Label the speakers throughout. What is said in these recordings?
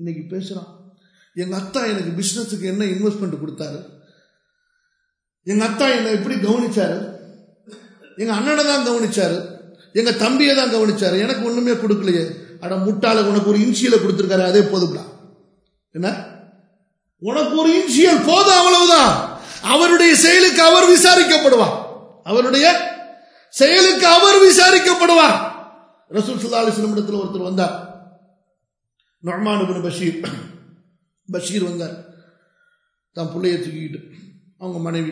Speaker 1: இன்னைக்கு பேசுறான் எங்க அத்தா எனக்கு பிசினஸுக்கு என்ன இன்வெஸ்ட்மெண்ட் கொடுத்தாரு எங்க அத்தா என்னை எப்படி கவனிச்சாரு எங்க அண்ணனை தான் கவனிச்சாரு எங்க தம்பியை தான் கவனிச்சாரு எனக்கு ஒண்ணுமே கொடுக்கலையே அட முட்டாள உனக்கு ஒரு இன்சியலை கொடுத்துருக்காரு அதே போதும்டா என்ன உனக்கு ஒரு இன்சியல் போதும் அவ்வளவுதான் அவருடைய செயலுக்கு அவர் விசாரிக்கப்படுவார் அவருடைய செயலுக்கு அவர் விசாரிக்கப்படுவார் ரசூல் சுல்லா அலிஸ்லம் இடத்துல ஒருத்தர் வந்தார் நொர்மான் இப்னு பஷீர் பஷீர் வந்தார் தான் பிள்ளைய தூக்கிக்கிட்டு அவங்க மனைவி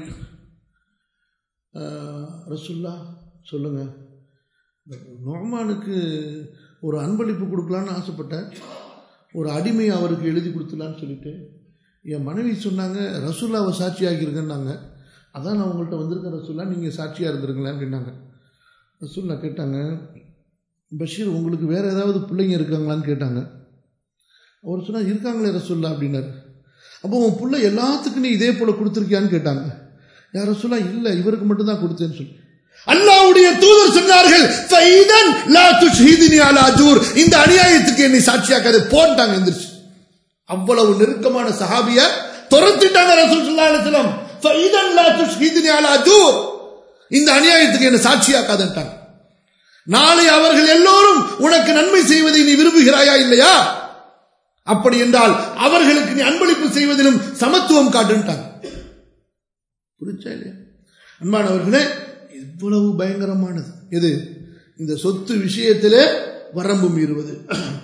Speaker 1: அஹ், ரசூல்லா சொல்லுங்க நொர்மானுக்கு ஒரு அன்பளிப்பு கொடுக்கலான்னு ஆசைப்பட்டேன் ஒரு அடிமையை அவருக்கு எழுதி கொடுத்துலான்னு சொல்லிட்டு என் மனைவி சொன்னாங்க ரசூல்லாவை சாட்சியாக்கியிருக்கேன்னாங்க அதான் நான் உங்கள்கிட்ட வந்திருக்கேன் ரசூல்லா நீங்கள் சாட்சியாக இருந்திருங்களேன் அப்படின்னாங்க ரசூல்லா கேட்டாங்க பஷீர் உங்களுக்கு வேற ஏதாவது பிள்ளைங்க இருக்காங்களான்னு கேட்டாங்க அவர் சொன்னார் இருக்காங்களே ரசூல்லா அப்படின்னாரு அப்போ உன் பிள்ளை எல்லாத்துக்கும் நீ இதே போல கொடுத்துருக்கியான்னு கேட்டாங்க யார் ரசூல்லா இல்லை இவருக்கு மட்டும் தான் கொடுத்தேன்னு சொல்லி அல்லாஹ்வுடைய தூதர் சொன்னார்கள் "ஃபைதன் லா துஷ்ஹிதுனி அலா ஜூர்." இந்த அநியாயத்துக்கு என்னை சாட்சியாக்காது போட்டாங்க எந்திரிச்சு அவ்வளவு நெருக்கமான சஹாபிய துரத்திட்டாங்க ரசூல் ஸல்லல்லாஹு அலைஹி வஸல்லம் "ஃபைதன் லா துஷ்ஹிதுனி அலா ஜூர்." இந்த அநியாயத்துக்கு என்னை சாட்சியாக்காதன்ட்டாங்க நாளை அவர்கள் எல்லோரும் உனக்கு நன்மை செய்வதை நீ விரும்புகிறாயா இல்லையா அப்படி என்றால் அவர்களுக்கு நீ அன்பளிப்பு செய்வதிலும் சமத்துவம் காட்டுன்ட்டாங்க புரிச்சா இல்லையா அன்பானவர்களே இவ்வளவு பயங்கரமானது எது இந்த சொத்து விஷயத்திலே வரம்பு மீறுவது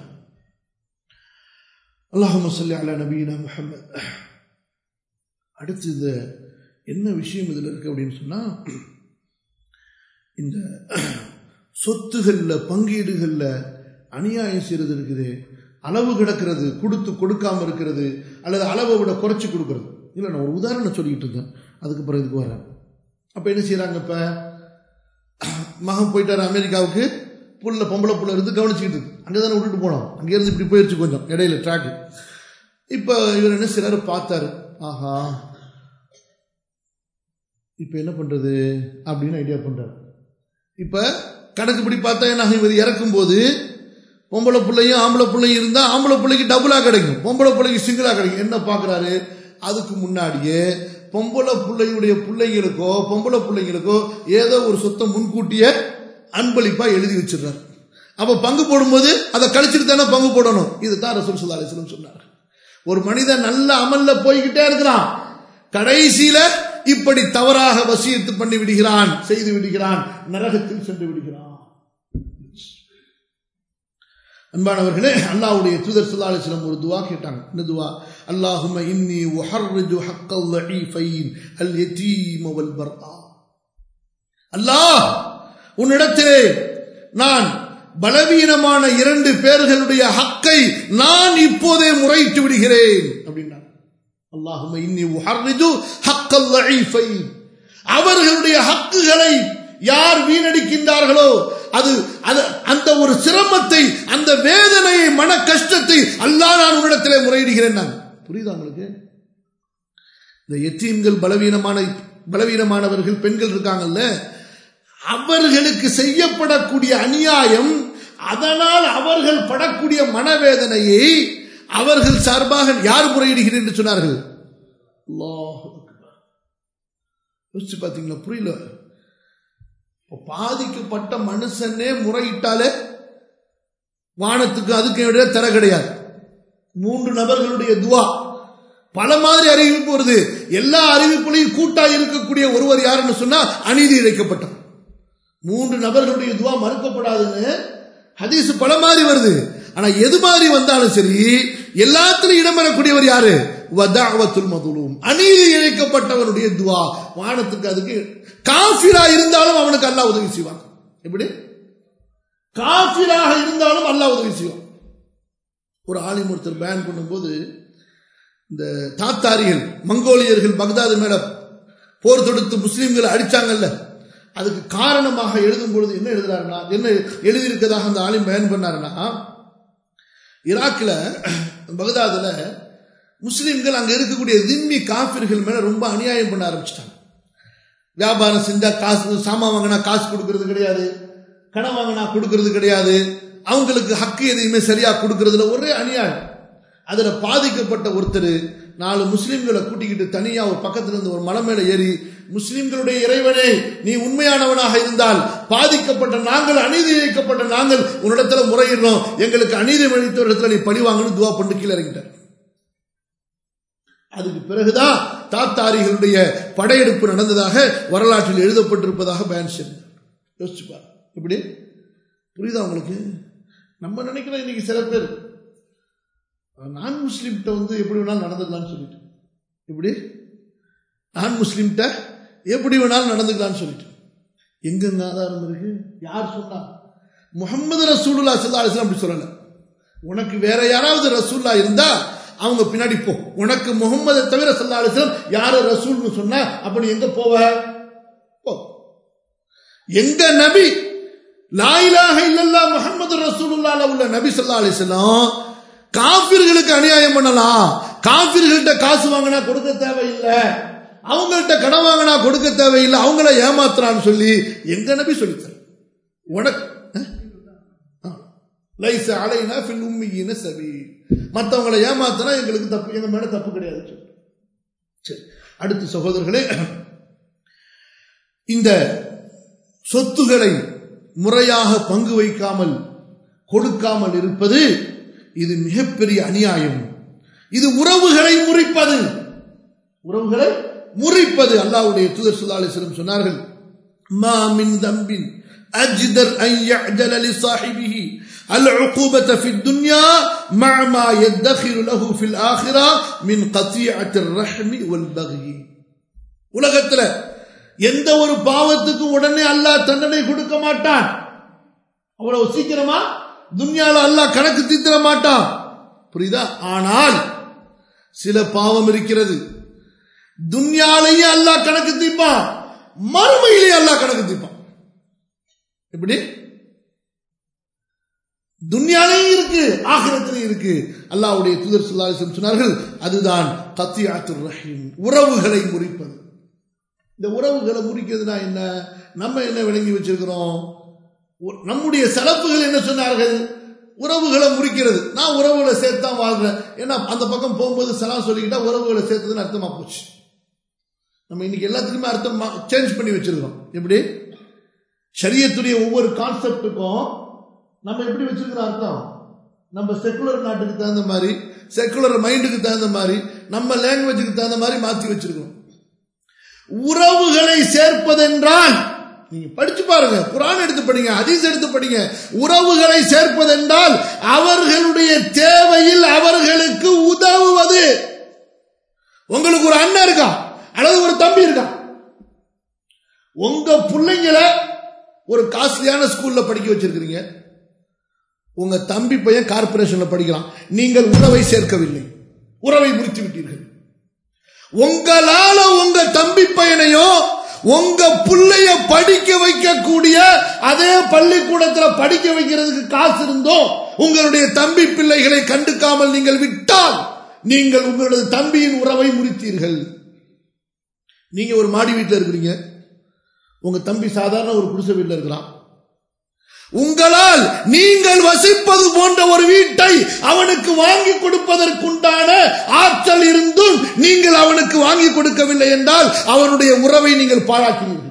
Speaker 1: அல்லாஹும்ம ஸல்லி அலா நபீனா முஹம்மத் அடுத்து இந்த என்ன விஷயம் இதில் இருக்கு அப்படின்னு சொன்னா இந்த சொத்துகள்ல பங்கீடுகள்ல அநியாயம் செய்யறது இருக்குது அளவு கிடக்கிறது கொடுத்து கொடுக்காம இருக்கிறது அல்லது அளவை விட குறைச்சு கொடுக்கறது இல்லை நான் ஒரு உதாரணம் சொல்லிட்டு இருந்தேன் அதுக்கு பிறகு இதுக்கு வரேன் அப்ப என்ன செய்யறாங்க இப்ப மகன் போயிட்டாரு அமெரிக்காவுக்கு புள்ள பொம்பளை புள்ள இருந்து கவனிச்சுக்கிட்டு இருக்கு அங்கே தானே விட்டுட்டு போனோம் அங்கேருந்து இப்படி போயிடுச்சு கொஞ்சம் இடையில ட்ராக்கு இப்போ இவர் என்ன சிலர் பார்த்தாரு ஆஹா இப்போ என்ன பண்றது அப்படின்னு ஐடியா பண்றாரு இப்போ கணக்குப்படி பார்த்தா என்ன ஆகும்? இவர் இறக்கும்போது பொம்பளை பிள்ளையும் ஆம்பளை பிள்ளையும் இருந்தா ஆம்பளை பிள்ளைக்கு டபுளா கிடைக்கும் பொம்பளை பிள்ளைக்கு சிங்கிளா கிடைக்கும் என்ன பார்க்கறாரு அதுக்கு முன்னாடியே பொம்பளை பிள்ளையுடைய பிள்ளைங்களுக்கோ பொம்பளை பிள்ளைங்களுக்கோ ஏதோ ஒரு சொத்தை முன்கூட்டியே அன்பளிப்பா எழுதி வச்சிடுறாரு அப்ப பங்கு போடும்போது அதை கழிச்சிட்டு தானே பங்கு போடணும் இதுதான் ரசூல் சுல்லா அலிஸ்லம் சொன்னார் ஒரு மனிதன் நல்ல அமல்ல போய்கிட்டே இருக்கிறான் கடைசியில இப்படி தவறாக வசியத்து பண்ணி விடுகிறான் செய்து விடுகிறான் நரகத்தில் சென்று விடுகிறான் அன்பானவர்களே அல்லாஹ்வுடைய தூதர் ஸல்லல்லாஹு அலைஹி வஸல்லம் ஒரு துஆ கேட்டாங்க என்ன துஆ அல்லாஹும்ம இன்னி உஹர்ரிஜு ஹக்கல் லஈஃபைன் அல் யதீம் வல் பர்ஆ அல்லாஹ் உன்னிடத்திலே நான் பலவீனமான இரண்டு பேர்களுடைய ஹக்கை நான் இப்போதே முறையிட்டு விடுகிறேன் அப்படின்னா அல்லாஹும்ம இன்னி உஹர்ரிஜு ஹக்கல் லஈஃபைன் அவர்களுடைய ஹக்குகளை யார் வீணடிக்கின்றார்களோ அது அது அந்த ஒரு சிரமத்தை அந்த வேதனையை மன கஷ்டத்தை அல்லாஹ் நான் உன்னிடத்திலே முறையிடுகிறேன் நான் புரியுதா உங்களுக்கு இந்த எத்தீம்கள் பலவீனமான பலவீனமானவர்கள் பெண்கள் இருக்காங்கல்ல அவர்களுக்கு செய்யப்படக்கூடிய அநியாயம் அதனால் அவர்கள் படக்கூடிய மனவேதனையை அவர்கள் சார்பாக யார் முறையிடுகிறேன் என்று சொன்னார்கள் அல்லாஹ் அக்பர். யோசிச்சு பார்த்தீங்களா புரியல இப்போ பாதிக்கப்பட்ட மனுஷனே முறையிட்டாலே வானத்துக்கு அதுக்கு இடையே தர கிடையாது மூன்று நபர்களுடைய துவா பல மாதிரி அறிவிப்பு வருது எல்லா அறிவிப்புலையும் கூட்டா இருக்கக்கூடிய ஒருவர் யாருன்னு சொன்னா அநீதி இழைக்கப்பட்டவர் மூன்று நபர்களுடைய துவா மறுக்கப்படாதுன்னு ஹதீஸ் பல மாதிரி வருது ஆனா எது மாதிரி வந்தாலும் சரி எல்லாத்திலும் இடம்பெறக்கூடியவர் யாரு வதாவத்துல் மதுலும் அநீதி இழைக்கப்பட்டவனுடைய துவா வானத்துக்கு அதுக்கு காஃபிரா இருந்தாலும் அவனுக்கு அல்லாஹ் உதவி செய்வான் எப்படி காஃபிராக இருந்தாலும் அல்லாஹ் உதவி செய்வான் ஒரு ஆலிம் ஒருத்தர் பேன் பண்ணும்போது இந்த தாத்தாரிகள் மங்கோலியர்கள் பக்தாது மேல போர் தொடுத்து முஸ்லிம்களை அடிச்சாங்கல்ல அதுக்கு காரணமாக எழுதும் பொழுது என்ன எழுதுறாருன்னா என்ன எழுதியிருக்கதாக அந்த ஆலிம் பயன் பண்ணாருன்னா ஈராக்கில் பகதாதுல முஸ்லிம்கள் அங்க இருக்கக்கூடிய திம்மி காஃபிர்கள் மேல ரொம்ப அநியாயம் பண்ண ஆரம்பிச்சிட்டாங்க வியாபாரம் செஞ்சா காசு சாமான் வாங்கினா காசு கொடுக்கறது கிடையாது கடன் வாங்கினா கொடுக்கறது கிடையாது அவங்களுக்கு ஹக்கு எதையுமே சரியா கொடுக்கறதுல ஒரே அநியாயம் அதுல பாதிக்கப்பட்ட ஒருத்தர் நாலு முஸ்லிம்களை கூட்டிக்கிட்டு தனியா ஒரு பக்கத்துல இருந்து ஒரு மலை மேல ஏறி முஸ்லிம்களுடைய இறைவனே நீ உண்மையானவனாக இருந்தால் பாதிக்கப்பட்ட நாங்கள் அநீதி இழைக்கப்பட்ட நாங்கள் உன்னிடத்துல முறையிடுறோம் எங்களுக்கு அநீதி இழைத்த இடத்துல நீ பழி வாங்கணும் துவா பண்ணி கீழே இறங்கிட்டார் அதுக்கு பிறகுதான் தாத்தாரிகளுடைய படையெடுப்பு நடந்ததாக வரலாற்றில் எழுதப்பட்டிருப்பதாக பயன் செய்தார் யோசிச்சு பாரு எப்படி புரியுதா உங்களுக்கு நம்ம நினைக்கிறோம் இன்னைக்கு சில பேர் நான் முஸ்லீம்கிட்ட வந்து எப்படி வேணாலும் நடந்துக்கலாம்னு சொல்லிட்டு எப்படி நான் முஸ்லீம்கிட்ட எப்படி வேணாலும் நடந்துக்கலாம்னு சொல்லிட்டு எங்கெங்க ஆதாரம் இருக்கு யார் சொன்னா முகமது ரசூலுல்லா சல்லா அலிஸ்லாம் அப்படி சொல்லல உனக்கு வேற யாராவது ரசூல்லா இருந்தா அவங்க பின்னாடி போ உனக்கு முகம்மதை தவிர சல்லா அலிஸ்லாம் யாரு ரசூல்னு சொன்னா அப்ப நீ எங்க போவ போ எங்க நபி லாயிலாக இல்லல்லா முகமது ரசூலுல்லால உள்ள நபி சல்லா அலிஸ்லாம் காபிர்களுக்கு அநியாயம் பண்ணலாம் காபிர்கள்ட்ட காசு வாங்கினா கொடுக்க தேவையில்லை அவங்கள்ட்ட கடன் வாங்கினா கொடுக்க தேவையில்லை அவங்கள ஏமாத்துறான்னு சொல்லி எங்க நபி சொல்லித்தர உனக்கு லைச அலைனா ஃபில் உம்மியின சபி மற்றவங்களை ஏமாத்தினா எங்களுக்கு தப்பு எங்க மேல தப்பு கிடையாது சரி அடுத்து சகோதரர்களே இந்த சொத்துக்களை முறையாக பங்கு வைக்காமல் கொடுக்காமல் இருப்பது இது மிகப்பெரிய அநியாயம் இது உறவுகளை முறிப்பது உறவுகளை முறிப்பது அல்லாவுடைய தூதர் சுல்லாலிஸ்லம் சொன்னார்கள் ما من ذنب أجدر أن يعجل لصاحبه العقوبة في الدنيا مع ما يدخر له في الآخرة من قطيعة الرحم والبغي உலகத்துல எந்த ஒரு பாவத்துக்கும் உடனே அல்லாஹ் தண்டனை கொடுக்க மாட்டான் அவ்வளவு சீக்கிரமா துன்யால அல்லாஹ் கணக்கு தீர்த்திட மாட்டான் புரியுதா ஆனால் சில பாவம் இருக்கிறது துன்யாலையும் அல்லாஹ் கணக்கு தீர்ப்பான் மறுமையிலேயே அல்லாஹ் கணக்கு தீர்ப்பான் எப்படி துன்யாலையும் இருக்கு ஆகிரத்திலையும் இருக்கு அல்லாவுடைய தூதர் சொல்லாசம் சொன்னார்கள் அதுதான் கத்தியாத்து ரஹீம் உறவுகளை முறிப்பது இந்த உறவுகளை முறிக்கிறதுனா என்ன நம்ம என்ன விளங்கி வச்சிருக்கிறோம் நம்முடைய சலப்புகள் என்ன சொன்னார்கள் உறவுகளை முறிக்கிறது நான் உறவுகளை சேர்த்தான் வாழ்றேன் ஏன்னா அந்த பக்கம் போகும்போது சலாம் சொல்லிக்கிட்டா உறவுகளை சேர்த்ததுன்னு அர்த்தமா போச்சு நம்ம இன்னைக்கு எல்லாத்துக்குமே அர்த்தம் சேஞ்ச் பண்ணி வச்சிருக்கோம் எப்படி சரியத்துடைய ஒவ்வொரு கான்செப்டுக்கும் நம்ம எப்படி வச்சிருக்கிறோம் அர்த்தம் நம்ம செக்குலர் நாட்டுக்கு தகுந்த மாதிரி செக்குலர் மைண்டுக்கு தகுந்த மாதிரி நம்ம லாங்குவேஜுக்கு தகுந்த மாதிரி மாற்றி வச்சிருக்கோம் உறவுகளை சேர்ப்பதென்றால் நீங்க படிச்சு பாருங்க குரான் எடுத்து படிங்க ஹதீஸ் எடுத்து படிங்க உறவுகளை சேர்ப்பதென்றால் அவர்களுடைய தேவையில் அவர்களுக்கு உதவுவது உங்களுக்கு ஒரு அண்ணன் இருக்கா அல்லது ஒரு தம்பி இருக்கா உங்க பிள்ளைங்களை ஒரு காஸ்ட்லியான ஸ்கூல்ல படிக்க வச்சிருக்கிறீங்க உங்க தம்பி பையன் கார்பரேஷன்ல படிக்கலாம் நீங்கள் உறவை சேர்க்கவில்லை உறவை முடித்து விட்டீர்கள் உங்களால உங்க தம்பி பையனையோ உங்க பிள்ளைய படிக்க வைக்கக்கூடிய அதே பள்ளிக்கூடத்தில் படிக்க வைக்கிறதுக்கு காசு இருந்தோ உங்களுடைய தம்பி பிள்ளைகளை கண்டுக்காமல் நீங்கள் விட்டால் நீங்கள் உங்களது தம்பியின் உறவை முறித்தீர்கள் நீங்க ஒரு மாடி வீட்டில் இருக்கிறீங்க உங்க தம்பி சாதாரண ஒரு குடிசை வீட்டில் இருக்கிறான் உங்களால் நீங்கள் வசிப்பது போன்ற ஒரு வீட்டை அவனுக்கு வாங்கி கொடுப்பதற்குண்டான ஆற்றல் இருந்தும் நீங்கள் அவனுக்கு வாங்கி கொடுக்கவில்லை என்றால் அவனுடைய உறவை நீங்கள் பாழாக்கிறீர்கள்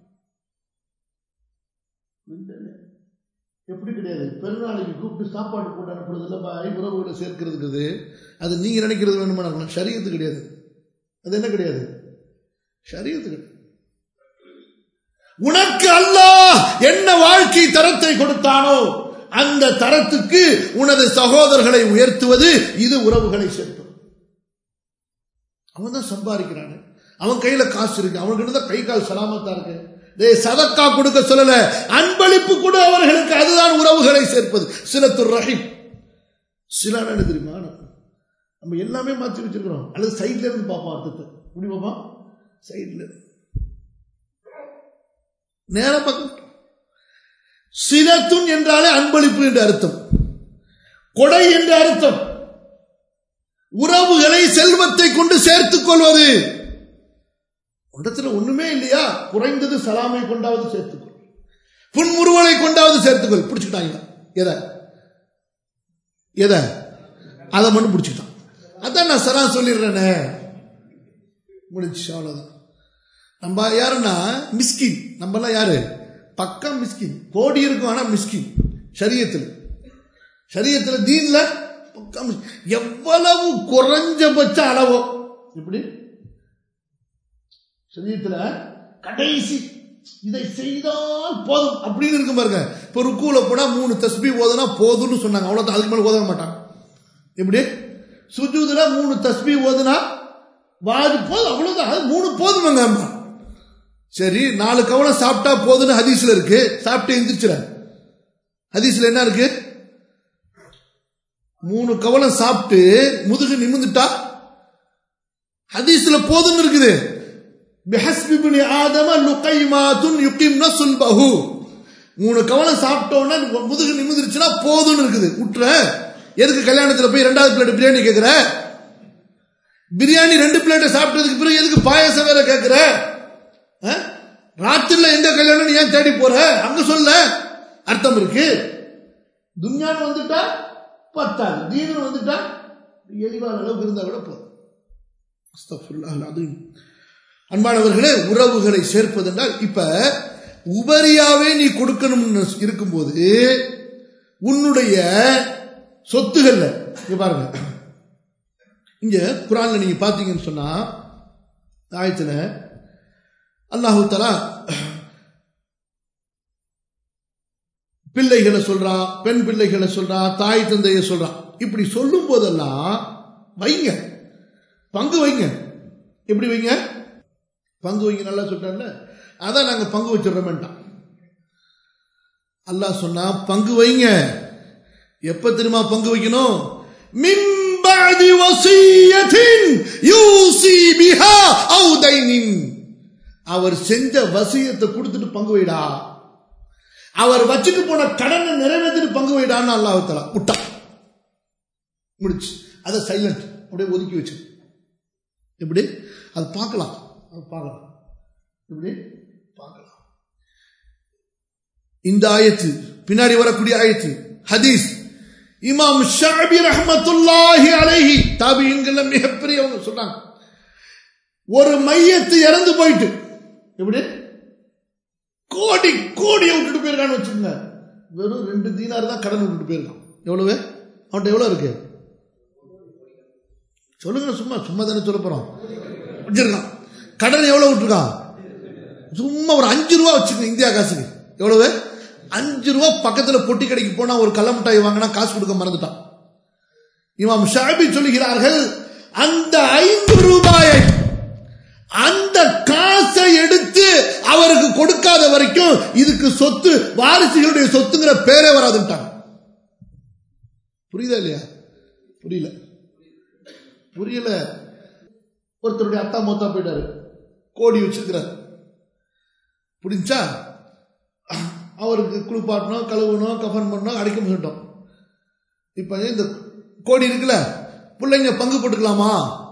Speaker 1: எப்படி கிடையாது பெருநாளைக்கு கூப்பிட்டு சாப்பாடு போட்டு அனுப்புறது இல்லப்பா உறவுகளை சேர்க்கிறதுக்கு அது நீங்க நினைக்கிறது வேணுமா நடக்கணும் சரியத்து கிடையாது அது என்ன கிடையாது சரியத்து கிடையாது உனக்கு அல்லாஹ் என்ன வாழ்க்கை தரத்தை கொடுத்தானோ அந்த தரத்துக்கு உனது சகோதரர்களை உயர்த்துவது இது உறவுகளை சேர்ப்பது அவன் தான் சம்பாதிக்கிறான் அவன் கையில காசு இருக்கு அவனுக்கு தான் கை கால் சலாமத்தா இருக்கு டேய் சதக்கா கொடுக்க சொல்லல அன்பளிப்பு கூட அவர்களுக்கு அதுதான் உறவுகளை சேர்ப்பது சிலத்துர் ரஹீம் சில என்ன தெரியுமா நம்ம எல்லாமே மாற்றி வச்சிருக்கிறோம் அல்லது சைட்ல இருந்து பார்ப்போம் அர்த்தத்தை எப்படி பார்ப்போம் சைட்ல இருந்து நேர பக்கம் சிலத்துன் என்றாலே அன்பளிப்பு என்று அர்த்தம் கொடை என்று அர்த்தம் உறவுகளை செல்வத்தை கொண்டு சேர்த்துக் கொள்வது இடத்துல ஒண்ணுமே இல்லையா குறைந்தது சலாமை கொண்டாவது சேர்த்துக்கொள் புன்முறுவலை கொண்டாவது சேர்த்துக்கொள் பிடிச்சுக்கிட்டாங்க எதை எதை அதை மட்டும் பிடிச்சிக்கிட்டான் அதைத்தான் நான் சரா சொல்லிடுறேனே முடிச்சு அவ்வளவுதான் நம்ம யாருன்னா மிஸ்கின் நம்மலாம் யாரு பக்கம் மிஸ்கின் கோடி இருக்கும் ஆனா மிஸ்கின் சரியத்தில் சரியத்தில் தீன்ல பக்கம் மிஸ்கின். எவ்வளவு குறைஞ்சபட்ச அளவோ இப்படி சரியத்துல கடைசி இதை செய்தால் போதும் அப்படின்னு இருக்கும் பாருங்க இப்போ ருக்கூல போனா மூணு தஸ்பி ஓதுனா போதும்னு சொன்னாங்க அவ்வளவுதான் அதுக்கு மேல ஓத மாட்டாங்க எப்படி சுஜூதுல மூணு தஸ்பி ஓதுனா வாது போதும் அவ்வளவுதான் அது மூணு போதுமாங்க அம்மா சரி நாலு கவலம் சாப்பிட்டா போதும்னு ஹதீஸ்ல இருக்கு சாப்பிட்டு எந்திரிச்சிட ஹதீஸ்ல என்ன இருக்கு மூணு கவலம் சாப்பிட்டு முதுகு நிமிந்துட்டா ஹதீஸ்ல போதும்னு இருக்குது பிஹஸ்பி இப்னி ஆதம லுகைமாத்துன் யுகிம்ன சுல்பஹு மூணு கவலம் சாப்பிட்டோன்னா முதுகு நிமிந்துருச்சுன்னா போதும்னு இருக்குது விட்டுற எதுக்கு கல்யாணத்துல போய் ரெண்டாவது பிளேட் பிரியாணி கேட்குற பிரியாணி ரெண்டு பிளேட்டை சாப்பிட்டதுக்கு பிறகு எதுக்கு பாயசம் வேற கேட்குற ராத்திரில எங்க கல்யாணம் நீ ஏன் தேடி போற அங்க சொல்ல அர்த்தம் இருக்கு துன்யான்னு வந்துட்டா பத்தாது தீனு வந்துட்டா எளிவான அளவுக்கு இருந்தா கூட போதும் அஸ்தக்ஃபிருல்லாஹ் அலீம். அன்பானவர்களே உறவுகளை சேர்ப்பதென்றால் இப்ப உபரியாவே நீ கொடுக்கணும்னு இருக்கும்போது உன்னுடைய சொத்துகள்ல இங்க பாருங்க இங்க குரான்ல நீங்க பாத்தீங்கன்னு சொன்னா ஆயத்துல அல்லாஹு தலா பிள்ளைகளை சொல்றான் பெண் பிள்ளைகளை சொல்றான் தாய் தந்தையை சொல்றான் இப்படி சொல்லும் போதெல்லாம் வைங்க பங்கு வைங்க எப்படி வைங்க பங்கு வைங்க நல்லா சொல்றாங்கல்ல அதான் நாங்க பங்கு வச்சிடறோம்ட்டான் அல்லாஹ் சொன்னா பங்கு வைங்க எப்ப தெரியுமா பங்கு வைக்கணும் மின் பஅதி வசியத்தின் யூசி பிஹா அவு தைனின் அவர் செஞ்ச வசியத்தை கொடுத்துட்டு பங்கு வைடா அவர் வச்சுட்டு போன கடனை நிறைவேற்றிட்டு பங்கு வைடான்னு அல்லாஹ் தலா விட்டா முடிச்சு அதை சைலண்ட் அப்படியே ஒதுக்கி வச்சு எப்படி அது பார்க்கலாம் அது பார்க்கலாம் எப்படி பார்க்கலாம் இந்த ஆயத்து பின்னாடி வரக்கூடிய ஆயத்து ஹதீஸ் இமாம் ஷாபி ரஹமத்துல்லாஹி அலைஹி தாபியின்கள மிகப்பெரியவங்க சொல்றாங்க ஒரு மையத்து இறந்து போயிட்டு எப்படி கோடி கோடியை விட்டுட்டு போயிருக்கான்னு வச்சுக்கோங்க வெறும் ரெண்டு தீனார் தான் கடன் விட்டுட்டு போயிருக்கான் எவ்வளவு அவன்கிட்ட எவ்வளவு இருக்கு சொல்லுங்க சும்மா சும்மா தானே சொல்ல போறோம் வச்சிருக்கான் கடன் எவ்வளவு விட்டுருக்கான் சும்மா ஒரு அஞ்சு ரூபா வச்சுக்கோங்க இந்தியா காசுக்கு எவ்வளவு அஞ்சு ரூபா பக்கத்துல பொட்டி கடைக்கு போனா ஒரு கள்ள மிட்டாய் வாங்கினா காசு கொடுக்க மறந்துட்டான் இமாம் ஷாபி சொல்லுகிறார்கள் அந்த ஐந்து ரூபாயை அந்த காசை எடுத்து அவருக்கு கொடுக்காத வரைக்கும் இதுக்கு சொத்து வாரிசுகளுடைய சொத்துங்கிற பேரே வராதுட்டாங்க புரியுதா இல்லையா புரியல புரியல ஒருத்தருடைய அத்தா மொத்தா போயிட்டாரு கோடி வச்சிருக்கிறார் புரிஞ்சா அவருக்கு குளிப்பாட்டணும் கழுவணும் கஃபன் பண்ணணும் அடைக்க முடியும் இப்ப இந்த கோடி இருக்குல்ல பிள்ளைங்க பங்கு போட்டுக்கலாமா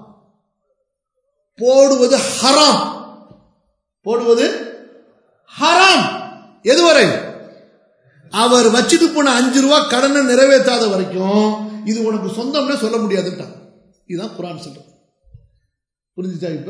Speaker 1: போடுவது ஹராம் போடுவது ஹராம் எதுவரை அவர் வச்சுட்டு போன அஞ்சு ரூபா கடனை நிறைவேற்றாத வரைக்கும் இது உனக்கு சொந்தம்னு சொல்ல முடியாதுட்டான் இதுதான் குரான் சொல்றது புரிஞ்சுச்சா இப்ப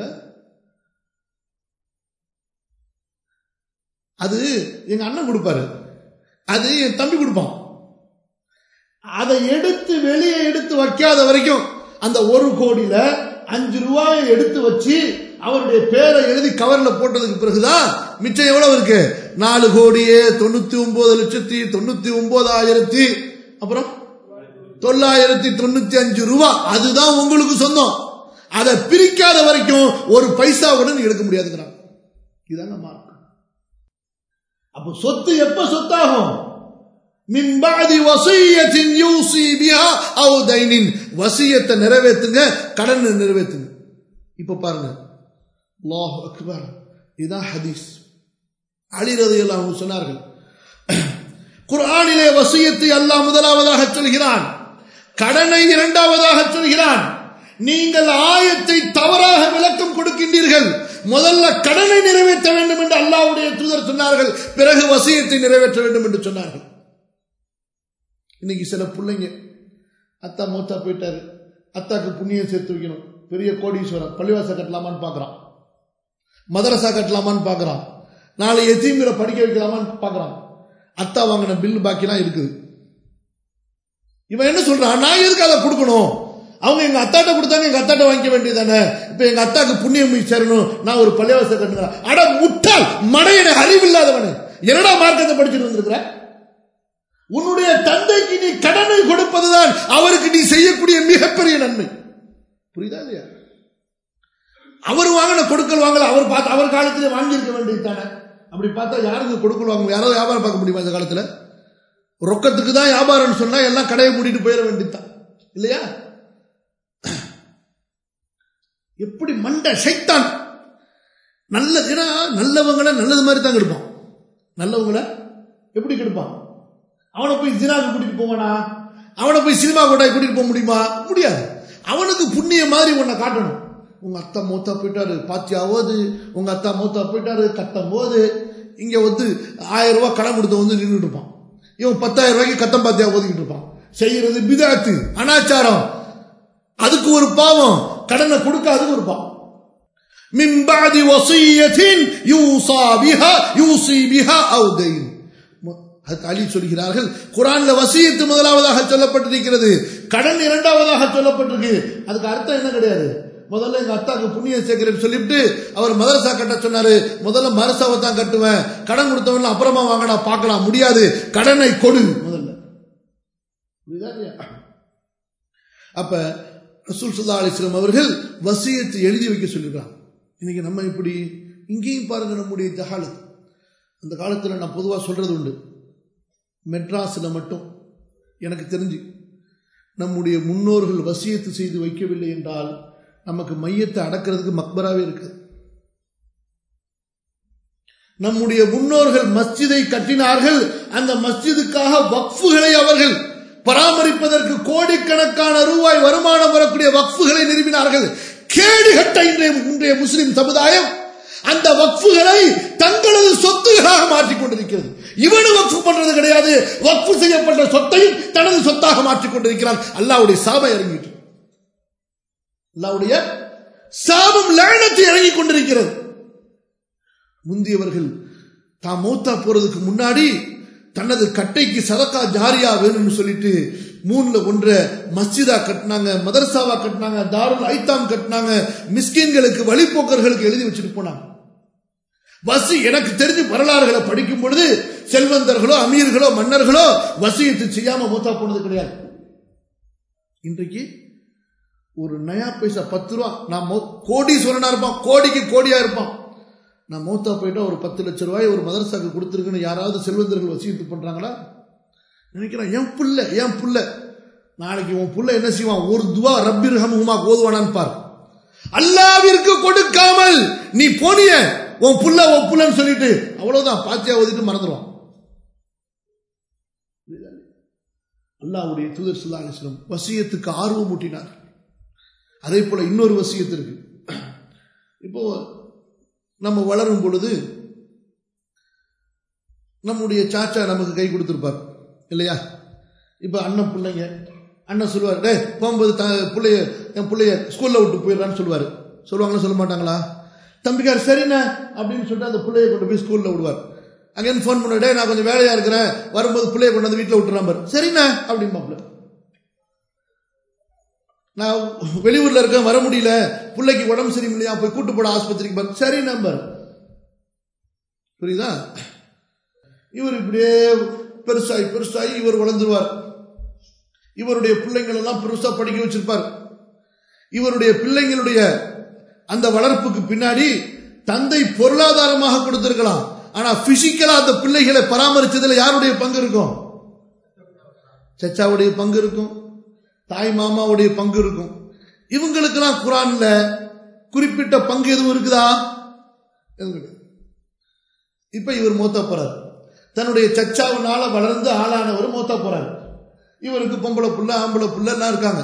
Speaker 1: அது எங்க அண்ணன் கொடுப்பாரு அது என் தம்பி கொடுப்பான் அதை எடுத்து வெளியே எடுத்து வைக்காத வரைக்கும் அந்த ஒரு கோடியில அஞ்சு ரூபாயை எடுத்து வச்சு அவருடைய பேரை எழுதி கவர்ல போட்டதுக்கு பிறகுதான் மிச்சம் எவ்வளவு இருக்கு நாலு கோடியே தொண்ணூத்தி ஒன்பது லட்சத்தி தொண்ணூத்தி ஒன்பதாயிரத்தி அப்புறம் தொள்ளாயிரத்தி தொண்ணூத்தி அஞ்சு ரூபா அதுதான் உங்களுக்கு சொந்தம் அதை பிரிக்காத வரைக்கும் ஒரு பைசா கூட நீ எடுக்க முடியாதுங்கிறாங்க இதாங்க மார்க் அப்ப சொத்து எப்ப சொத்தாகும் மின்பாதி வசியத்தின் யூசி பிஹா அவு தைனின் வசியத்தை நிறைவேத்துங்க கடன் நிறைவேத்துங்க இப்ப பாருங்க அல்லாஹ் அக்பர் இதுதான் ஹதீஸ் அழிறது எல்லாம் சொன்னார்கள் குர்ஆனிலே வசியத்தை அல்லாஹ் முதலாவதாக சொல்கிறான் கடனை இரண்டாவதாக சொல்கிறான் நீங்கள் ஆயத்தை தவறாக விளக்கம் கொடுக்கின்றீர்கள் முதல்ல கடனை நிறைவேற்ற வேண்டும் என்று அல்லாவுடைய தூதர் சொன்னார்கள் பிறகு வசியத்தை நிறைவேற்ற வேண்டும் என்று சொன்னார்கள் இன்னைக்கு சில பிள்ளைங்க அத்தா மூத்தா போயிட்டாரு அத்தாக்கு புண்ணியம் சேர்த்து வைக்கணும் பெரிய கோடீஸ்வரன் பள்ளிவாசல் கட்டலாமான்னு பார்க்குறான் மதரசா கட்டலாமான்னு பார்க்குறான் நாளை எத்தீம்களை படிக்க வைக்கலாமான்னு பார்க்குறான் அத்தா வாங்கின பில்லு பாக்கிலாம் இருக்குது இவன் என்ன சொல்றான் நான் எதுக்கு அதை கொடுக்கணும் அவங்க எங்க அத்தாட்ட கொடுத்தாங்க எங்க அத்தாட்ட வாங்கிக்க வேண்டியதானே இப்ப எங்க அத்தாக்கு புண்ணியம் போய் சேரணும் நான் ஒரு பள்ளிவாசல் கட்டுங்கிறேன் அட முட்டாள் மடையனை அறிவில்லாதவனு என்னடா மார்க்கத்தை படிச்சுட்டு வந்திருக்கிற உன்னுடைய தந்தைக்கு நீ கடனை கொடுப்பதுதான் அவருக்கு நீ செய்யக்கூடிய மிகப்பெரிய நன்மை புரியுதா இல்லையா அவர் வாங்கின கொடுக்கல் வாங்கல அவர் பார்த்து அவர் காலத்திலே வாங்கியிருக்க வேண்டியது தானே அப்படி பார்த்தா யாருக்கு கொடுக்கல் வாங்க யாராவது வியாபாரம் பார்க்க முடியுமா இந்த காலத்துல ரொக்கத்துக்கு தான் வியாபாரம்னு சொன்னா எல்லாம் கடையை மூடிட்டு போயிட வேண்டியதுதான் இல்லையா எப்படி மண்டை சைத்தான் நல்ல ஏன்னா நல்லவங்களை நல்லது மாதிரி தான் கெடுப்பான் நல்லவங்களை எப்படி கெடுப்பான் அவனை போய் ஜினாக்கு கூட்டிட்டு போவானா அவனை போய் சினிமா கொண்டாய் கூட்டிட்டு போக முடியுமா முடியாது அவனுக்கு புண்ணிய மாதிரி உன்னை காட்டணும் உங்க அத்தா மூத்தா போயிட்டாரு பாத்தியாவது உங்க அத்தா மூத்தா போயிட்டாரு கட்டும் போது இங்க வந்து ஆயிரம் ரூபாய் கடன் கொடுத்த வந்து நின்றுட்டு இருப்பான் இவன் பத்தாயிரம் ரூபாய்க்கு கத்தம் பாத்தியா ஓதிக்கிட்டு இருப்பான் செய்யறது பிதாத்து அனாச்சாரம் அதுக்கு ஒரு பாவம் கடனை கொடுக்க அதுக்கு ஒரு பாவம் மின் பாதி வசியத்தின் யூசா பிஹா யூசி பிஹா அவு தெய்ன் அலி சொல்கிறார்கள் குரான்ல வசியத்து முதலாவதாக சொல்லப்பட்டிருக்கிறது கடன் இரண்டாவதாக சொல்லப்பட்டிருக்கு அதுக்கு அர்த்தம் என்ன கிடையாது முதல்ல எங்க அத்தாக்கு புண்ணியம் சேர்க்கிறேன்னு சொல்லிட்டு அவர் மதரசா கட்ட சொன்னாரு முதல்ல மதரசாவை தான் கட்டுவேன் கடன் கொடுத்தவன் அப்புறமா வாங்கடா பார்க்கலாம் முடியாது கடனை கொடு முதல்ல அப்ப ரசூல் சுல்லா அலிஸ்லாம் அவர்கள் வசியத்தை எழுதி வைக்க சொல்லிடுறாங்க இன்னைக்கு நம்ம இப்படி இங்கேயும் பாருங்க நம்முடைய ஜஹாலத் அந்த காலத்தில் நான் பொதுவாக சொல்றது உண்டு மெட்ராஸில் மட்டும் எனக்கு தெரிஞ்சு நம்முடைய முன்னோர்கள் வசியத்து செய்து வைக்கவில்லை என்றால் நமக்கு மையத்தை அடக்கிறதுக்கு மக்பராவே இருக்கு நம்முடைய முன்னோர்கள் மஸ்ஜிதை கட்டினார்கள் அந்த மஸ்ஜிதுக்காக வக்ஃபுகளை அவர்கள் பராமரிப்பதற்கு கோடிக்கணக்கான ரூபாய் வருமானம் வரக்கூடிய வக்ஃபுகளை நிறுவினார்கள் கேடுகட்ட இன்றைய இன்றைய முஸ்லிம் சமுதாயம் அந்த வக்ஃபுகளை தங்களது சொத்துகளாக மாற்றிக் கொண்டிருக்கிறது இவனு வக்ஃபு பண்றது கிடையாது வக்ஃபு செய்யப்பட்ட சொத்தையும் தனது சொத்தாக மாற்றிக் கொண்டிருக்கிறான் அல்லாவுடைய சாபம் இறங்கிட்டு அல்லாவுடைய சாபம் லேனத்தை இறங்கிக் கொண்டிருக்கிறது முந்தியவர்கள் தாம் மௌத்தா போறதுக்கு முன்னாடி தனது கட்டைக்கு சதக்கா ஜாரியா வேணும்னு சொல்லிட்டு மூணுல ஒன்ற மஸ்ஜிதா கட்டினாங்க மதரசாவா கட்டினாங்க தாருல் ஐத்தாம் கட்டினாங்க மிஸ்கின்களுக்கு வழிபோக்கர்களுக்கு எழுதி வச்சுட்டு போனாங்க வசி எனக்கு தெரிஞ்சு வரலாறுகளை படிக்கும் பொழுது செல்வந்தர்களோ அமீர்களோ மன்னர்களோ வசியத்து செய்யாம மூத்தா போனது கிடையாது இன்றைக்கு ஒரு நயா பைசா பத்து ரூபா நான் கோடீஸ்வரனா இருப்பான் கோடிக்கு கோடியா இருப்பான் நான் மூத்தா போயிட்டா ஒரு பத்து லட்சம் ரூபாய் ஒரு மதரசாக்கு கொடுத்துருக்குன்னு யாராவது செல்வந்தர்கள் வசியத்து பண்றாங்களா நினைக்கிறான் என் புள்ள என் புள்ள நாளைக்கு உன் புள்ள என்ன செய்வான் ஒரு துவா ரப்பிர் ஹமுமா ஓதுவானான்னு பார் அல்லாவிற்கு கொடுக்காமல் நீ போனிய உன் புள்ள உன் புள்ளன்னு சொல்லிட்டு அவ்வளவுதான் பாத்தியா ஓதிட்டு மறந்துடுவான் அல்லாவுடைய தூதர் சுல்லா அலிஸ்லம் வசியத்துக்கு ஆர்வம் ஊட்டினார் அதே போல இன்னொரு வசியத்து இருக்கு இப்போ நம்ம வளரும் பொழுது நம்முடைய சாச்சா நமக்கு கை கொடுத்துருப்பார் இல்லையா இப்போ அண்ணன் பிள்ளைங்க அண்ணன் சொல்லுவார் டே போகும்போது த பிள்ளைய என் பிள்ளைய ஸ்கூலில் விட்டு போயிடுறான்னு சொல்லுவார் சொல்லுவாங்களா சொல்ல மாட்டாங்களா தம்பிக்கார் சரிண்ணே அப்படின்னு சொல்லிட்டு அந்த பிள்ளைய கொண்டு போய் ஸ்கூலில் விடுவார் அங்கேருந்து ஃபோன் பண்ண டே நான் கொஞ்சம் வேலையாக இருக்கிறேன் வரும்போது பிள்ளைய கொண்டு வந்து வீட்டில் விட்டுறான் பாரு சரிண்ணே அப்படின்னு மாப்பிள்ள நான் வெளியூர்ல இருக்கேன் வர முடியல பிள்ளைக்கு உடம்பு சரியில்லையா போய் கூட்டு போட ஆஸ்பத்திரிக்கு பாரு சரி நம்பர் புரியுதா இவர் இப்படியே பெருசாகி பெருசாகி இவர் வளர்ந்துருவார் இவருடைய பிள்ளைங்கள் எல்லாம் பெருசா படிக்க வச்சிருப்பார் இவருடைய பிள்ளைங்களுடைய அந்த வளர்ப்புக்கு பின்னாடி தந்தை பொருளாதாரமாக கொடுத்திருக்கலாம் ஆனா பிசிக்கலா அந்த பிள்ளைகளை பராமரிச்சதுல யாருடைய பங்கு இருக்கும் சச்சாவுடைய பங்கு இருக்கும் தாய் மாமாவுடைய பங்கு இருக்கும் இவங்களுக்கெல்லாம் குரான்ல குறிப்பிட்ட பங்கு எதுவும் இருக்குதா இப்ப இவர் மூத்த போறார் தன்னுடைய சச்சாவுனால வளர்ந்து ஆளானவர் மூத்த போறார் இவருக்கு பொம்பளை புள்ள ஆம்பளை புள்ள எல்லாம் இருக்காங்க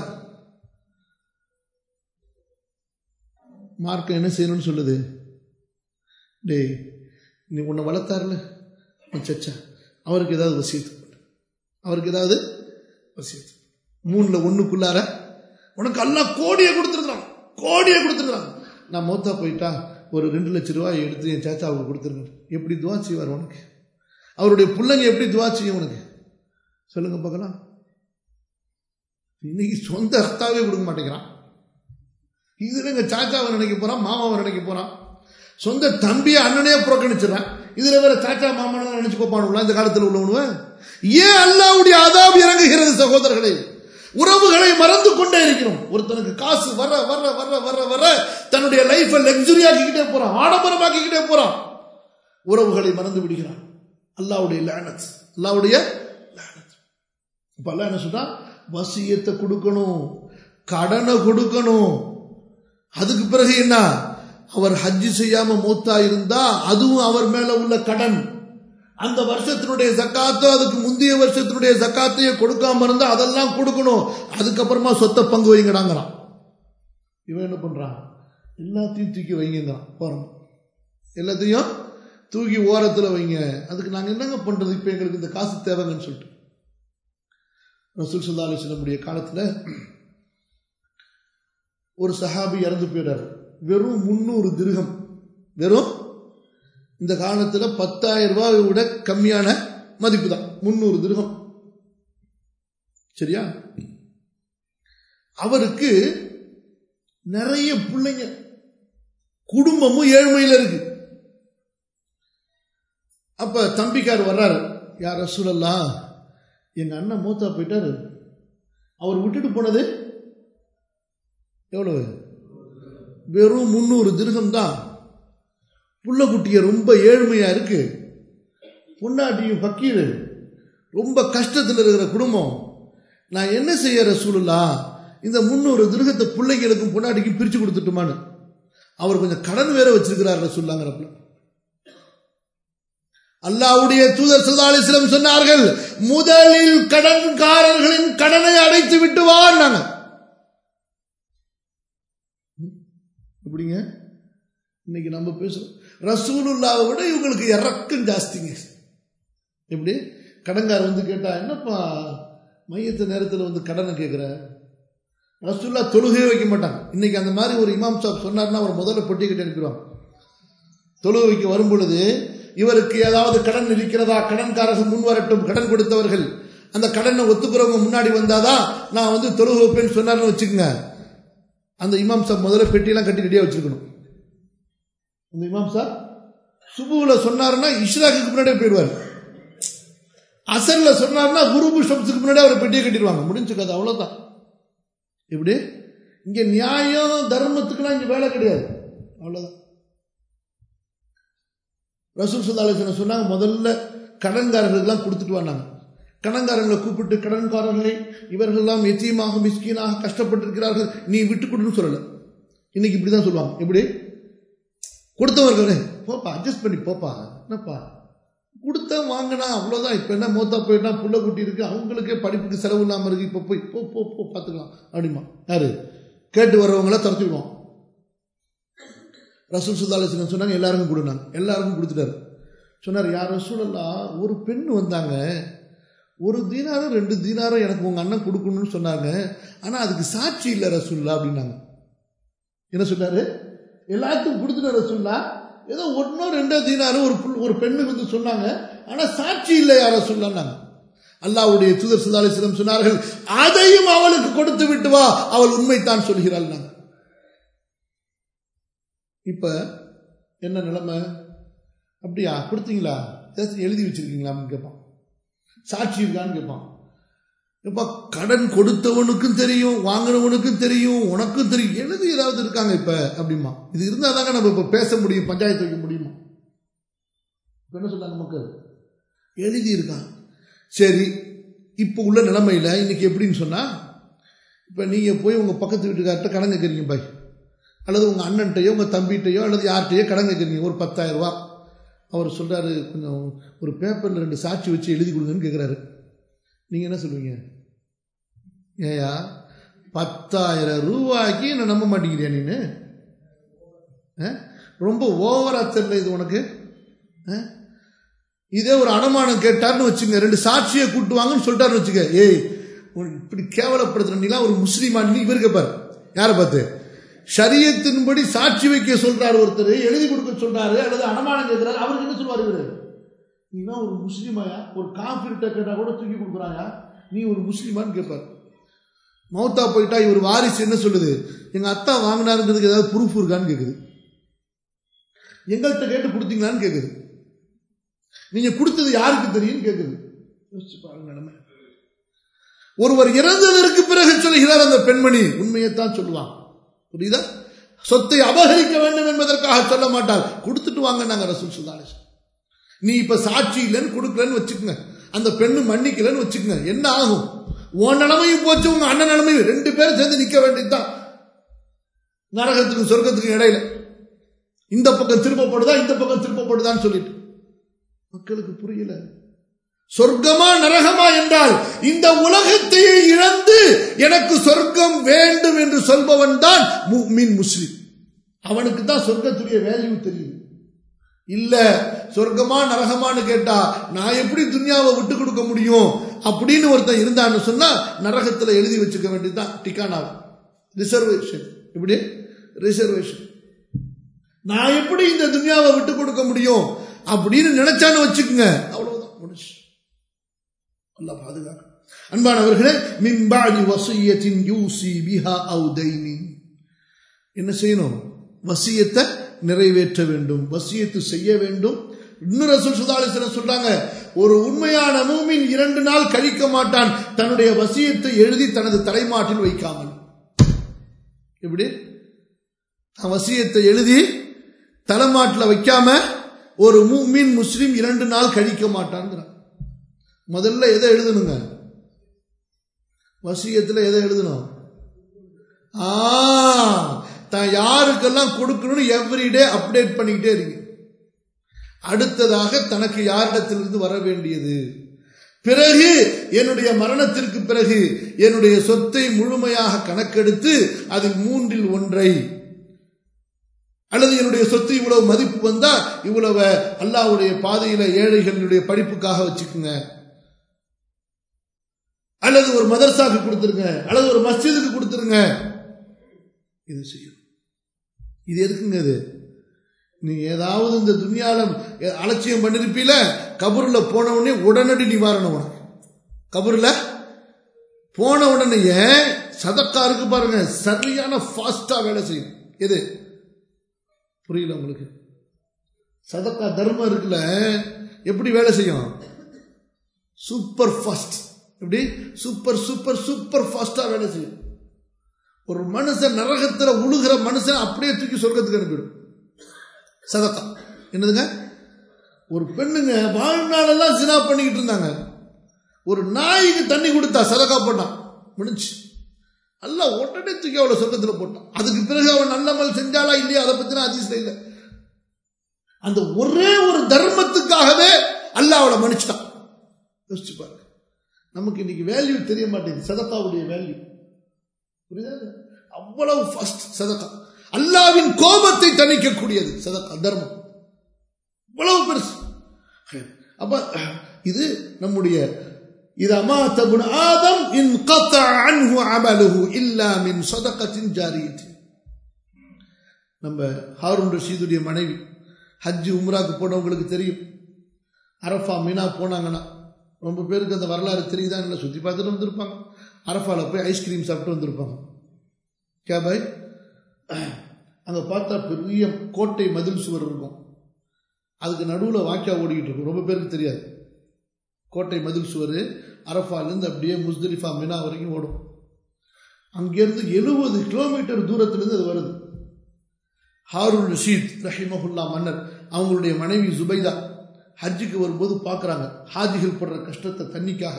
Speaker 1: மார்க்கம் என்ன செய்யணும்னு சொல்லுது டேய் நீ உன்னை வளர்த்தாருல சச்சா அவருக்கு ஏதாவது வசியத்து அவருக்கு ஏதாவது வசியத்து மூணுல ஒண்ணுக்குள்ளார உனக்கு எல்லாம் கோடியை கொடுத்துருக்குறான் கோடியை கொடுத்துருக்குறான் நான் மௌத்தா போயிட்டா ஒரு ரெண்டு லட்ச ரூபாய் எடுத்து என் சேச்சாவுக்கு கொடுத்துருங்க எப்படி துவா செய்வார் உனக்கு அவருடைய பிள்ளைங்க எப்படி துவா செய்யும் உனக்கு சொல்லுங்க பார்க்கலாம் இன்னைக்கு சொந்த அத்தாவே கொடுக்க மாட்டேங்கிறான் இதுல எங்க சாச்சாவை நினைக்க போறான் மாமாவை நினைக்க போறான் சொந்த தம்பியை அண்ணனே புறக்கணிச்சிடறான் இதுல வேற சாச்சா மாமனா நினைச்சு கோப்பானுங்களா இந்த காலத்தில் உள்ளவனுவ ஏன் அல்லாவுடைய அதாப் இறங்குகிறது சகோதரர்களே உறவுகளை மறந்து கொண்டே இருக்கிறோம் ஒருத்தனுக்கு காசு வர வர வர வர வர தன்னுடைய லைஃபை லக்ஸுரி ஆக்கிக்கிட்டே போறான் ஆடம்பரமாக்கிக்கிட்டே போறான் உறவுகளை மறந்து விடுகிறான் அல்லாவுடைய லேனத் அல்லாவுடைய லேனத் இப்ப அல்லா என்ன சொல்றா வசியத்தை கொடுக்கணும் கடனை கொடுக்கணும் அதுக்கு பிறகு என்ன அவர் ஹஜ்ஜு செய்யாம மூத்தா இருந்தா அதுவும் அவர் மேல உள்ள கடன் அந்த வருஷத்தினுடைய ஜக்காத்தோ அதுக்கு முந்தைய வருஷத்தினுடைய ஜக்காத்தையோ கொடுக்காம இருந்தா அதெல்லாம் கொடுக்கணும் அதுக்கப்புறமா சொத்தை பங்கு வைங்கடாங்கிறான் இவன் என்ன பண்றான் எல்லாத்தையும் தூக்கி வைங்கிறான் போறோம் எல்லாத்தையும் தூக்கி ஓரத்தில் வைங்க அதுக்கு நாங்கள் என்னங்க பண்றது இப்போ எங்களுக்கு இந்த காசு தேவைங்கன்னு சொல்லிட்டு ரசூல் சுல்லா அலிஸ்லமுடைய காலத்தில் ஒரு சஹாபி இறந்து போயிடாரு வெறும் முன்னூறு திருகம் வெறும் இந்த காலத்தில் பத்தாயிரம் ரூபாய் விட கம்மியான மதிப்பு தான் முன்னூறு திருகம் சரியா அவருக்கு நிறைய பிள்ளைங்க குடும்பமும் ஏழ்மையில் இருக்கு அப்ப தம்பிக்கார் வர்றாரு யார் ரசூலல்லா எங்க அண்ணன் மூத்தா போயிட்டாரு அவர் விட்டுட்டு போனது எவ்வளவு வெறும் முந்நூறு திருகம் தான் புள்ளக்குட்டிய ரொம்ப ஏழ்மையா இருக்கு பொண்டாட்டியும் பக்கீரு ரொம்ப கஷ்டத்தில் இருக்கிற குடும்பம் நான் என்ன செய்ய ரசூலுல்லா இந்த முந்நூறு திருகத்தை பிள்ளைங்களுக்கும் பொண்டாட்டிக்கும் பிரிச்சு கொடுத்துட்டுமான்னு அவர் கொஞ்சம் கடன் வேற வச்சிருக்கிறார் ரசூல்லாங்கிறப்ப அல்லாவுடைய தூதர் சல்லாலிஸ்லம் சொன்னார்கள் முதலில் கடன்காரர்களின் கடனை அடைத்து விட்டு வாழ்ந்தாங்க எப்படிங்க இன்னைக்கு நம்ம பேசுறோம் ரசூலுல்லாவை விட இவங்களுக்கு இறக்கம் ஜாஸ்திங்க எப்படி கடன்கார் வந்து கேட்டா என்னப்பா மையத்து நேரத்தில் வந்து கடனை கேட்குற ரசூல்லா தொழுகையே வைக்க மாட்டாங்க இன்னைக்கு அந்த மாதிரி ஒரு இமாம் சாப் சொன்னார்னா அவர் முதல்ல பொட்டி கட்டி அனுப்பிடுவாங்க தொழுகை வைக்க வரும் பொழுது இவருக்கு ஏதாவது கடன் இருக்கிறதா கடன்காரர்கள் முன் வரட்டும் கடன் கொடுத்தவர்கள் அந்த கடனை ஒத்துக்கிறவங்க முன்னாடி வந்தாதான் நான் வந்து தொழுகை வைப்பேன்னு சொன்னார்னு வச்சுக்கோங்க அந்த இமாம் சாப் முதல்ல பெட்டியெல்லாம் கட்டி ரெடியாக வச்சிருக்கணும் அந்த இமாம் சார் சுபுவில் சொன்னாருன்னா இஷ்ராக்கு முன்னாடியே போயிடுவார் அசல்ல சொன்னார்னா குருபு ஷம்ஸுக்கு முன்னாடி அவரை பெட்டியை கட்டிடுவாங்க முடிஞ்சு கதை அவ்வளோதான் இப்படி இங்க நியாயம் தர்மத்துக்குலாம் இங்க வேலை கிடையாது அவ்வளவுதான் ரசூல் சுல்லாலேசன சொன்னாங்க முதல்ல கடன்காரர்களுக்கெல்லாம் கொடுத்துட்டு வந்தாங்க கடன்காரங்களை கூப்பிட்டு கடன்காரர்களை இவர்கள்லாம் எத்தியமாக மிஸ்கீனாக கஷ்டப்பட்டிருக்கிறார்கள் நீ விட்டு கொடுன்னு சொல்லல இன்னைக்கு இப்படிதான் சொல்லுவாங்க எப்படி கொடுத்தவர்களே போப்பா அட்ஜஸ்ட் பண்ணி போப்பா என்னப்பா கொடுத்த வாங்கினா அவ்வளோதான் இப்போ என்ன மூத்தா போயிட்டா புள்ள குட்டி இருக்கு அவங்களுக்கே படிப்புக்கு செலவு இல்லாமல் இருக்கு இப்போ போய் போ போ போ பார்த்துக்கலாம் அப்படிமா யாரு கேட்டு வர்றவங்கள துரத்திடுவோம் ரசூல் சுல்லாலேசன் சொன்னாங்க எல்லாருக்கும் கொடுனாங்க எல்லாருக்கும் கொடுத்துட்டாரு சொன்னார் யார் ரசூலெல்லாம் ஒரு பெண் வந்தாங்க ஒரு தீனாரும் ரெண்டு தீனாரும் எனக்கு உங்கள் அண்ணன் கொடுக்கணும்னு சொன்னாங்க ஆனால் அதுக்கு சாட்சி இல்லை ரசூல்லா அப்படின்னாங்க என்ன சொன்னார் எல்லாத்துக்கும் கொடுத்துட்ட ரசூல்லா ஏதோ ஒன்னோ ரெண்டோ தீனாரும் ஒரு ஒரு பெண்ணுக்கு வந்து சொன்னாங்க ஆனால் சாட்சி இல்லை யார சொன்னாங்க அல்லாவுடைய தூதர் சுல்லாலிஸ்லம் சொன்னார்கள் அதையும் அவளுக்கு கொடுத்து விட்டு வா அவள் உண்மைத்தான் சொல்கிறாள் நாங்கள் இப்ப என்ன நிலைமை அப்படியா கொடுத்தீங்களா ஏதாச்சும் எழுதி வச்சிருக்கீங்களான்னு கேட்பான் சாட்சி இருக்கான்னு கேட்பான் இப்ப கடன் கொடுத்தவனுக்கும் தெரியும் வாங்கினவனுக்கும் தெரியும் உனக்கும் தெரியும் எழுதி ஏதாவது இருக்காங்க இப்ப அப்படிமா இது இருந்தா தாங்க நம்ம இப்ப பேச முடியும் பஞ்சாயத்து வைக்க முடியுமா இப்ப என்ன சொன்னாங்க மக்கள் எழுதி இருக்கான் சரி இப்போ உள்ள நிலைமையில இன்னைக்கு எப்படின்னு சொன்னா இப்ப நீங்க போய் உங்க பக்கத்து வீட்டுக்கார்ட்ட கடன் கேட்குறீங்க பாய் அல்லது உங்கள் அண்ணன்ட்டையோ உங்கள் தம்பிகிட்டையோ அல்லது யார்கிட்டையோ கடன் கேட்குறீங்க ஒரு பத்தாயிரம் ரூபா அவர் சொல்கிறாரு கொஞ்சம் ஒரு பேப்பரில் ரெண்டு சாட்சி வச்சு எழுதி கொடுங்கன்னு கேட்குறாரு நீங்கள் என்ன சொல்லுவீங்க ஏயா பத்தாயிரம் ரூபாய்க்கு என்ன நம்ப மாட்டேங்கிறியா நீனு ரொம்ப ஓவரா தெரியல இது உனக்கு இதே ஒரு அனுமானம் கேட்டார்னு வச்சுங்க ரெண்டு சாட்சியை கூட்டுவாங்கன்னு சொல்லிட்டாருன்னு வச்சுக்க ஏய் உனக்கு இப்படி கேவலப்படுத்துற நீலாம் ஒரு முஸ்லீமான் நீ இவருக்கு பாரு யாரை பார்த்து ஷரியத்தின்படி சாட்சி வைக்க சொல்றாரு ஒருத்தர் எழுதி கொடுக்க சொல்றாரு அல்லது அனுமானம் கேட்கிறாரு அவருக்கு என்ன சொல்லுவார் இவரு நீனா ஒரு முஸ்லீமாயா ஒரு காஃபிர்கிட்ட கேட்டா கூட தூக்கி கொடுக்குறாயா நீ ஒரு முஸ்லீமான்னு கேட்பார் மௌத்தா போயிட்டா இவர் வாரிசு என்ன சொல்லுது எங்க அத்தா வாங்கினாருங்கிறதுக்கு ஏதாவது ப்ரூஃப் இருக்கான்னு கேக்குது எங்கள்கிட்ட கேட்டு கொடுத்தீங்களான்னு கேக்குது நீங்க கொடுத்தது யாருக்கு தெரியும் கேக்குது யோசிச்சு பாருங்க நிலைமை. ஒருவர் இறந்ததற்கு பிறகு சொல்கிறார் அந்த பெண்மணி உண்மையைத்தான் சொல்லுவான் புரியுதா சொத்தை அபகரிக்க வேண்டும் என்பதற்காக சொல்ல மாட்டார் கொடுத்துட்டு வாங்க நாங்க ரசூல் சுல்லாலேஷ் நீ இப்ப சாட்சி இல்லைன்னு கொடுக்கலன்னு வச்சுக்கோங்க அந்த பெண்ணு மன்னிக்கலன்னு வச்சுக்கோங்க என்ன ஆகும் உன் நிலைமையும் போச்சு உங்க அண்ணன் நிலைமையும் ரெண்டு பேரும் சேர்ந்து நிக்க வேண்டியதுதான் நரகத்துக்கும் சொர்க்கத்துக்கும் இடையில இந்த பக்கம் திருப்பப்படுதா இந்த பக்கம் திருப்பப்படுதான்னு சொல்லிட்டு மக்களுக்கு புரியல சொர்க்கமா நரகமா என்றால் இந்த உலகத்தையே இழந்து எனக்கு சொர்க்கம் வேண்டும் என்று சொல்பவன் தான் முஃமின் முஸ்லிம் அவனுக்கு தான் சொர்க்கத்துடைய வேல்யூ தெரியுது இல்ல சொர்க்கமா நரகமான்னு கேட்டா நான் எப்படி துன்யாவை விட்டு கொடுக்க முடியும் அப்படின்னு ஒருத்தன் இருந்தான்னு சொன்னா நரகத்துல எழுதி வச்சுக்க வேண்டியதுதான் டிக்கானாவை ரிசர்வேஷன் இப்படி ரிசர்வேஷன் நான் எப்படி இந்த துன்யாவை விட்டு கொடுக்க முடியும் அப்படின்னு நினைச்சான்னு வச்சுக்கோங்க அவ்வளவுதான் முடிச்சு அல்லாஹ் பாதுகாக்க அன்பானவர்களே மின்பாடி வசியத்தின் யூசி பிஹா அவு தைனின் என்ன செய்யணும் வசியத்தை நிறைவேற்ற வேண்டும் வசியத்து செய்ய வேண்டும் இன்னும் ரசூல் சுதாலிசனம் சொல்றாங்க ஒரு உண்மையான மூமின் இரண்டு நாள் கழிக்க மாட்டான் தன்னுடைய வசியத்தை எழுதி தனது தலைமாட்டில் வைக்காமல் எப்படி தன் வசியத்தை எழுதி தலைமாட்டில் வைக்காம ஒரு மூமின் முஸ்லிம் இரண்டு நாள் கழிக்க மாட்டான்ங்கிறான் முதல்ல எதை எழுதணுங்க வசியத்தில் எதை எழுதணும் ஆ தான் யாருக்கெல்லாம் கொடுக்கணும்னு எவ்ரிடே அப்டேட் பண்ணிக்கிட்டே இருங்க அடுத்ததாக தனக்கு யாரிடத்திலிருந்து வர வேண்டியது பிறகு என்னுடைய மரணத்திற்கு பிறகு என்னுடைய சொத்தை முழுமையாக கணக்கெடுத்து அதில் மூன்றில் ஒன்றை அல்லது என்னுடைய சொத்து இவ்வளவு மதிப்பு வந்தா இவ்வளவு அல்லாவுடைய பாதையில ஏழைகளுடைய படிப்புக்காக வச்சுக்குங்க அல்லது ஒரு மதர்சாக்கு கொடுத்துருங்க அல்லது ஒரு மஸ்ஜிதுக்கு கொடுத்துருங்க இது செய்யும் இது எதுக்குங்க இது நீ ஏதாவது இந்த துணியால அலட்சியம் பண்ணிருப்பீல கபூர்ல போன உடனே உடனடி நிவாரணம் உனக்கு கபூர்ல போன உடனே சதக்கா இருக்கு பாருங்க சரியான ஃபாஸ்டா வேலை செய்யும் எது புரியல உங்களுக்கு சதக்கா தர்மம் இருக்குல்ல எப்படி வேலை செய்யும் சூப்பர் ஃபாஸ்ட் எப்படி சூப்பர் சூப்பர் சூப்பர் ஃபாஸ்டா வேலை செய்யும் ஒரு மனுஷன் நரகத்துல உழுகிற மனுஷன் அப்படியே தூக்கி சொர்க்கத்துக்கு அனுப்பிடும் சதக்கா என்னதுங்க ஒரு பெண்ணுங்க வாழ்நாளெல்லாம் சினா பண்ணிக்கிட்டு இருந்தாங்க ஒரு நாய்க்கு தண்ணி கொடுத்தா சதக்கா போட்டான் முடிஞ்சு அல்ல உடனே தூக்கி அவளை சொர்க்கத்தில் போட்டான் அதுக்கு பிறகு அவன் நல்லமல் செஞ்சாலா இல்லையா அதை பத்தின அதிசயம் இல்லை அந்த ஒரே ஒரு தர்மத்துக்காகவே அல்ல அவளை மன்னிச்சிட்டான் யோசிச்சு பாருங்க நமக்கு இன்னைக்கு வேல்யூ தெரிய மாட்டேங்குது சதக்காவுடைய வேல்யூ புரியுதா அவ்வளவு ஃபர்ஸ்ட் சதக்கா அல்லாவின் கோபத்தை தணிக்கக்கூடியது சதக்கா தர்மம் இவ்வளவு பெருசு அப்ப இது நம்முடைய இது அமாத்தபுன் ஆதம் இன் கத்தா அன்ஹு அமலுஹு இல்லா மின் சதக்கத்தின் ஜாரியத்து நம்ம ஹாரூன் ரஷீதுடைய மனைவி ஹஜ்ஜு உம்ராக்கு போனவங்களுக்கு தெரியும் அரஃபா மீனா போனாங்கன்னா ரொம்ப பேருக்கு அந்த வரலாறு தெரியுதா இல்லை சுற்றி பார்த்துட்டு வந்திருப்பாங்க அரஃபாவில் போய் ஐஸ்கிரீம் சாப்பிட்டு வந்திருப்பாங்க கே பாய் அங்கே பார்த்தா பெரிய கோட்டை மதில் சுவர் இருக்கும் அதுக்கு நடுவில் வாக்கியா ஓடிக்கிட்டு இருக்கும் ரொம்ப பேருக்கு தெரியாது கோட்டை மதில் சுவர் அரஃபாலேருந்து அப்படியே முஸ்தலிஃபா மினா வரைக்கும் ஓடும் அங்கேருந்து எழுபது கிலோமீட்டர் தூரத்திலிருந்து அது வருது ஹாரூன் ரஷீத் ரஹிமஹுல்லா மன்னர் அவங்களுடைய மனைவி ஜுபைதா ஹஜ்ஜுக்கு வரும்போது பார்க்குறாங்க ஹாஜிகள் படுற கஷ்டத்தை தண்ணிக்காக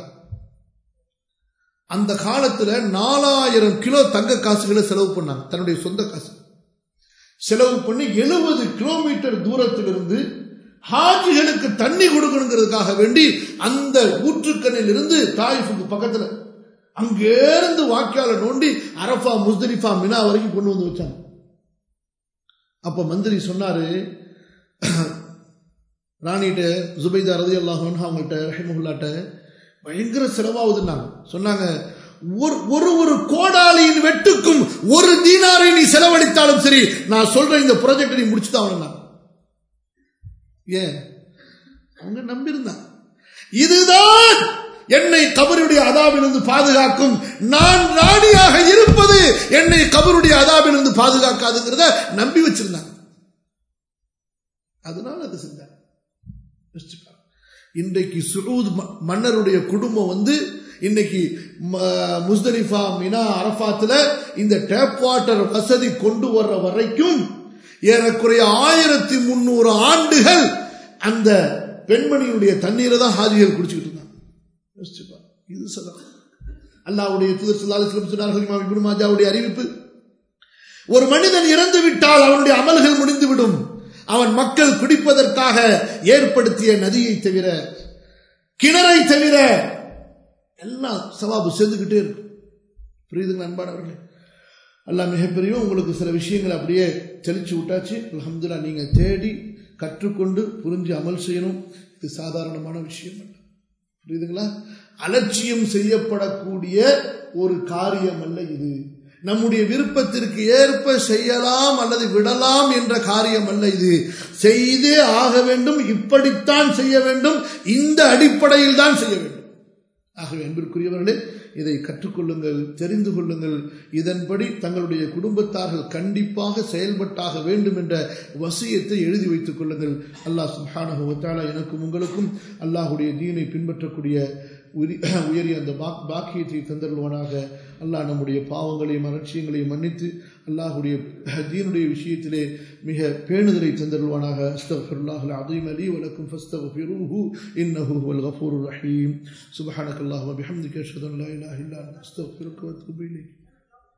Speaker 1: அந்த காலத்தில் நாலாயிரம் கிலோ தங்க காசுகளை செலவு பண்ணாங்க தன்னுடைய சொந்த காசு செலவு பண்ணி எழுபது கிலோமீட்டர் தூரத்திலிருந்து ஹாஜிகளுக்கு தண்ணி கொடுக்கணுங்கிறதுக்காக வேண்டி அந்த ஊற்றுக்கண்ணில் இருந்து தாயிஃபுக்கு பக்கத்தில் அங்கேருந்து வாக்கியால நோண்டி அரஃபா முஸ்தலிஃபா மினா வரைக்கும் கொண்டு வந்து வச்சாங்க அப்ப மந்திரி சொன்னாரு ராணிகிட்ட ஜுபைதா ரதி அல்லாஹன் அவங்கள்ட்ட ரஹிமகுல்லாட்ட பயங்கர செலவாகுதுன்னாங்க சொன்னாங்க ஒரு ஒரு ஒரு கோடாலியின் வெட்டுக்கும் ஒரு தீனாரை நீ செலவழித்தாலும் சரி நான் சொல்ற இந்த ப்ராஜெக்ட் நீ முடிச்சு தான் நான் ஏன் அவங்க நம்பியிருந்தான் இதுதான் என்னை கபருடைய அதாவிலிருந்து பாதுகாக்கும் நான் ராணியாக இருப்பது என்னை கபருடைய அதாவிலிருந்து பாதுகாக்காதுங்கிறத நம்பி வச்சிருந்தாங்க அதனால அது செஞ்சாங்க இன்றைக்கு சுரூத் மன்னருடைய குடும்பம் வந்து இன்னைக்கு முஸ்தலிஃபா மினா அரபாத்துல இந்த டேப் வாட்டர் வசதி கொண்டு வர்ற வரைக்கும் ஏறக்குறைய ஆயிரத்தி முன்னூறு ஆண்டுகள் அந்த பெண்மணியுடைய தண்ணீரை தான் ஹாஜிகள் குடிச்சுக்கிட்டு இருந்தாங்க இது சதா அல்லாவுடைய தூதர் சொல்லாலும் சொன்னார்கள் இப்னு மாஜாவுடைய அறிவிப்பு ஒரு மனிதன் இறந்து விட்டால் அவனுடைய அமல்கள் முடிந்துவிடும் அவன் மக்கள் குடிப்பதற்காக ஏற்படுத்திய நதியை தவிர கிணறை தவிர எல்லாம் சவாபு சேர்ந்துக்கிட்டே இருக்கும் புரியுதுங்களா அன்பானவர்களே அல்லா மிகப்பெரிய உங்களுக்கு சில விஷயங்களை அப்படியே தெளிச்சு விட்டாச்சு அலமதுல்லா நீங்க தேடி கற்றுக்கொண்டு புரிஞ்சு அமல் செய்யணும் இது சாதாரணமான விஷயம் அல்ல புரியுதுங்களா அலட்சியம் செய்யப்படக்கூடிய ஒரு காரியம் அல்ல இது நம்முடைய விருப்பத்திற்கு ஏற்ப செய்யலாம் அல்லது விடலாம் என்ற காரியம் அல்ல இது செய்தே ஆக வேண்டும் இப்படித்தான் செய்ய வேண்டும் இந்த அடிப்படையில் தான் செய்ய வேண்டும் ஆகவே அன்பிற்குரியவர்களே இதை கற்றுக்கொள்ளுங்கள் தெரிந்து கொள்ளுங்கள் இதன்படி தங்களுடைய குடும்பத்தார்கள் கண்டிப்பாக செயல்பட்டாக வேண்டும் என்ற வசியத்தை எழுதி வைத்துக் கொள்ளுங்கள் அல்லாஹ் சுஹானஹுவத்தாலா எனக்கும் உங்களுக்கும் அல்லாஹுடைய தீனை பின்பற்றக்கூடிய உயரிய அந்த பாக்கியத்தை தந்தருள்வானாக அல்லாஹ் நம்முடைய பாவங்களையும் அலட்சியங்களையும் மன்னித்து அல்லாஹுடைய தீனுடைய விஷயத்திலே மிக பேணுதலை தந்தருள்வானாக அஸ்தஃபுல்லாஹ் அதீம் அலி வலக்கும் ஃபஸ்தஃபிருஹு இன்னஹு ஹுவல் கஃபூர் ரஹீம் சுப்ஹானக அல்லாஹ் வபிஹம்திக அஷ்ஹது அன் லா இலாஹா இல்லா அன்த அஸ்தக்ஃபிருக்க வ அத்தூபு இலைக்